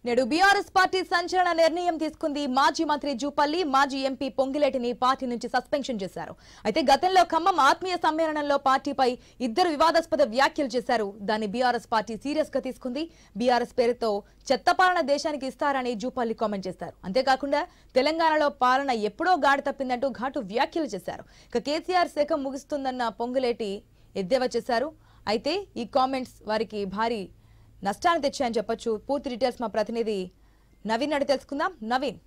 నేడు BRS party సంచలన నిర్ణయం తీసుకుంది మాజీ మంత్రి జూపల్లి మాజీ ఎంపీ పొంగిలేటిని పార్టీ నుంచి సస్పెన్షన్ చేశారు అయితే గతంలో ఖమ్మం ఆత్మీయ సమ్మేళనంలో పార్టీపై ఇద్దరు వివాదాస్పద వ్యాఖ్యలు చేశారు దాన్ని బీఆర్ఎస్ పార్టీ సీరియస్ గా తీసుకుంది బీఆర్ఎస్ పేరుతో చెత్త పాలన దేశానికి ఇస్తారని జూపల్లి కామెంట్ చేశారు అంతేకాకుండా తెలంగాణలో పాలన ఎప్పుడో గాడి తప్పిందంటూ ఘాటు వ్యాఖ్యలు చేశారు ఇక కేసీఆర్ శకం ముగుస్తుందన్న పొంగులేటి ఎద్దేవా చేశారు అయితే ఈ కామెంట్స్ వారికి భారీ నష్టాన్ని తెచ్చాయని చెప్పొచ్చు పూర్తి డీటెయిల్స్ మా ప్రతినిధి నవీన్ అడిగి తెలుసుకుందాం నవీన్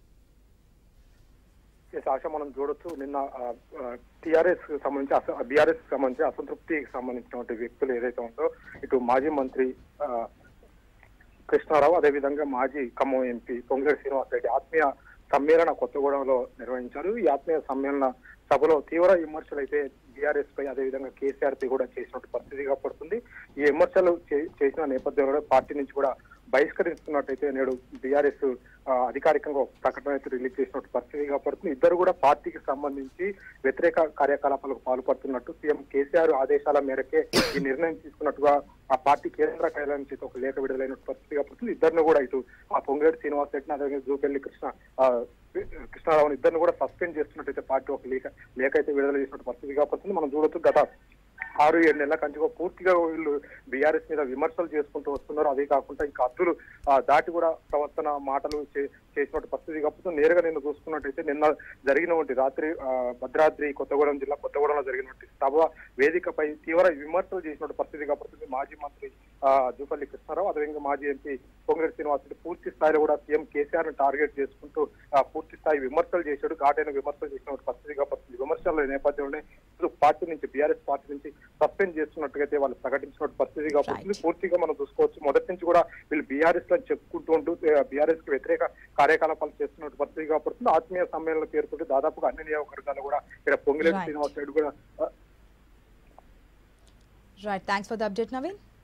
ఎస్ ఆశ మనం చూడొచ్చు నిన్న టిఆర్ఎస్ సంబంధించి బీఆర్ఎస్ సంబంధించి అసంతృప్తికి సంబంధించినటువంటి వ్యక్తులు ఏదైతే ఉందో ఇటు మాజీ మంత్రి ఆ, కృష్ణారావు అదేవిధంగా మాజీ ఖమ్మం ఎంపీ పొంగిరెడ్డి శ్రీనివాస్ రెడ్డి ఆత్మీయ సమ్మేళన కొత్తగూడెంలో నిర్వహించారు ఈ ఆత్మీయ సమ్మేళన సభలో తీవ్ర విమర్శలు అయితే బీఆర్ఎస్ పై అదేవిధంగా కేసీఆర్ పై కూడా చేసినట్టు పరిస్థితిగా పడుతుంది ఈ విమర్శలు చే- చేసిన నేపథ్యంలో పార్టీ నుంచి కూడా బహిష్కరిస్తున్నట్టయితే నేడు బీఆర్ఎస్ అధికారికంగా ఒక ప్రకటన అయితే రిలీజ్ చేసినట్టు పరిస్థితిగా పడుతుంది ఇద్దరు కూడా పార్టీకి సంబంధించి వ్యతిరేక కార్యకలాపాలకు పాల్పడుతున్నట్టు సీఎం కేసీఆర్ ఆదేశాల మేరకే ఈ నిర్ణయం తీసుకున్నట్టుగా ఆ పార్టీ కేంద్ర కార్యాలయం చేత ఒక లేఖ విడుదలైన పరిస్థితిగా పడుతుంది ఇద్దరిని కూడా ఇటు ఆ పొంగేడు శ్రీనివాస్ రెడ్డిని అదేవిధంగా జూపెల్లి కృష్ణ ఆ, కృష్ణారావుని ఇద్దరిని కూడా సస్పెండ్ చేస్తున్నట్టయితే పార్టీ ఒక లేఖ లేఖ అయితే విడుదల చేసినట్టు పరిస్థితిగా పడుతుంది మనం చూడొచ్చు గత ఆరు ఏడు నెలల కంచుగా పూర్తిగా వీళ్ళు బీఆర్ఎస్ మీద విమర్శలు చేసుకుంటూ వస్తున్నారు అదే కాకుండా ఇంకా అద్దులు ఆ, దాటి కూడా ప్రవర్తన మాటలు చే- చేసినట్టు పరిస్థితి కాకపోతే నేరుగా నిన్న చూసుకున్నట్టయితే నిన్న జరిగినటువంటి రాత్రి ఆ, భద్రాద్రి కొత్తగూడెం జిల్లా కొత్తగూడెంలో జరిగినటువంటి సభ వేదికపై తీవ్ర విమర్శలు చేసినట్టు పరిస్థితి కాకపోతే మాజీ మంత్రి ఆ, జూపల్లి కృష్ణారావు అదేవిధంగా మాజీ ఎంపీ పొంగిరెడ్డి శ్రీనివాసరెడ్డి పూర్తి స్థాయిలో కూడా సీఎం కేసీఆర్ ని టార్గెట్ చేసుకుంటూ ఆ, పూర్తి స్థాయి విమర్శలు చేశాడు ఘాటైన విమర్శలు చేసినట్టు పరిస్థితి కాకపోతే విమర్శల నేపథ్యంలోనే ఇప్పుడు పార్టీ నుంచి బీఆర్ఎస్ పార్టీ నుంచి సస్పెండ్ చేస్తున్నట్టుగా అయితే వాళ్ళు ప్రకటించినట్టు పరిస్థితి కాకపోతుంది పూర్తిగా మనం చూసుకోవచ్చు మొదటి నుంచి కూడా వీళ్ళు బీఆర్ఎస్ లో చెప్పుకుంటూ ఉంటూ బీఆర్ఎస్ కి వ్యతిరేక కార్యకలాపాలు చేస్తున్నట్టు పరిస్థితి కాకపోతుంది ఆత్మీయ సమ్మేళన పేరుతో దాదాపుగా అన్ని నియోజకవర్గాలు కూడా ఇక్కడ పొంగిరెడ్డి Right. శ్రీనివాస్ రెడ్డి కూడా ఆ, right thanks for the update Naveen